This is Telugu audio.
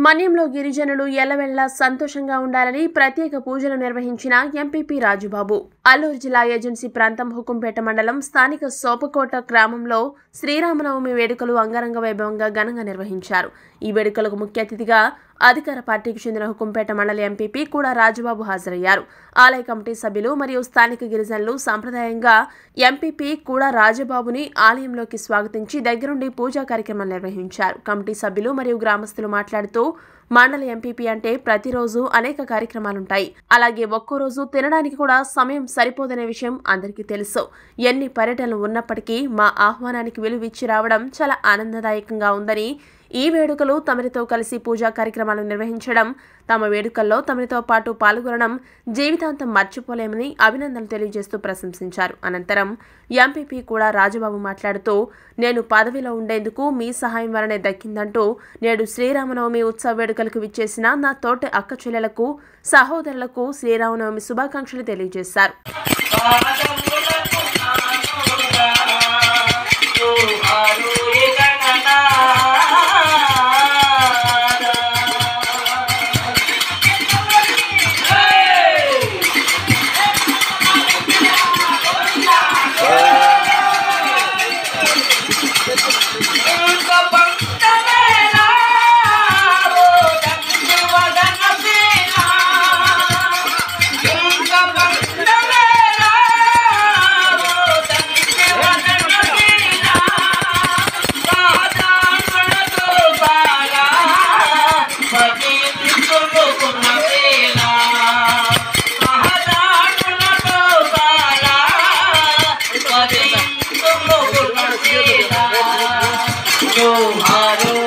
మన్యంలో గిరిజనులు ఎల్లవెల్లా సంతోషంగా ఉండాలని ప్రత్యేక పూజలు నిర్వహించిన ఎంపీపీ రాజుబాబు అల్లూరు జిల్లా ఏజెన్సీ ప్రాంతం హుకుంపేట మండలం స్థానిక సోపకోట గ్రామంలో శ్రీరామనవమి వేడుకలు అంగరంగ వైభవంగా ఘనంగా నిర్వహించారు ఈ వేడుకలకు ముఖ్య అతిథిగా అధికార పార్టీకి చెందిన హుకుంపేట మండలి ఎంపీపీ కూడా రాజుబాబు హాజరయ్యారు ఆలయ కమిటీ సభ్యులు మరియు స్థానిక గిరిజనులు సాంప్రదాయంగా ఎంపీపీ కూడా రాజబాబుని ఆలయంలోకి స్వాగతించి దగ్గరుండి పూజా కార్యక్రమాలు నిర్వహించారు కమిటీ సభ్యులు మరియు గ్రామస్తులు మాట్లాడుతూ మండలి ఎంపీపీ అంటే ప్రతిరోజు అనేక కార్యక్రమాలుంటాయి అలాగే ఒక్కో రోజు తినడానికి కూడా సమయం సరిపోదనే విషయం అందరికీ తెలుసు ఎన్ని పర్యటనలు ఉన్నప్పటికీ మా ఆహ్వానానికి విలువిచ్చి రావడం చాలా ఆనందదాయకంగా ఉందని ఈ వేడుకలు తమరితో కలిసి పూజా కార్యక్రమాలు నిర్వహించడం తమ వేడుకల్లో తమరితో పాటు పాల్గొనడం జీవితాంతం మర్చిపోలేమని అభినందనలు తెలియజేస్తూ ప్రశంసించారు అనంతరం ఎంపీపీ కూడా రాజబాబు మాట్లాడుతూ నేను పదవిలో ఉండేందుకు మీ సహాయం వలనే దక్కిందంటూ నేడు శ్రీరామనవమి ఉత్సవ వేడుకలకు విచ్చేసిన నా తోటి అక్క చెల్లెలకు సహోదరులకు శ్రీరామనవమి శుభాకాంక్షలు తెలియజేశారు Haro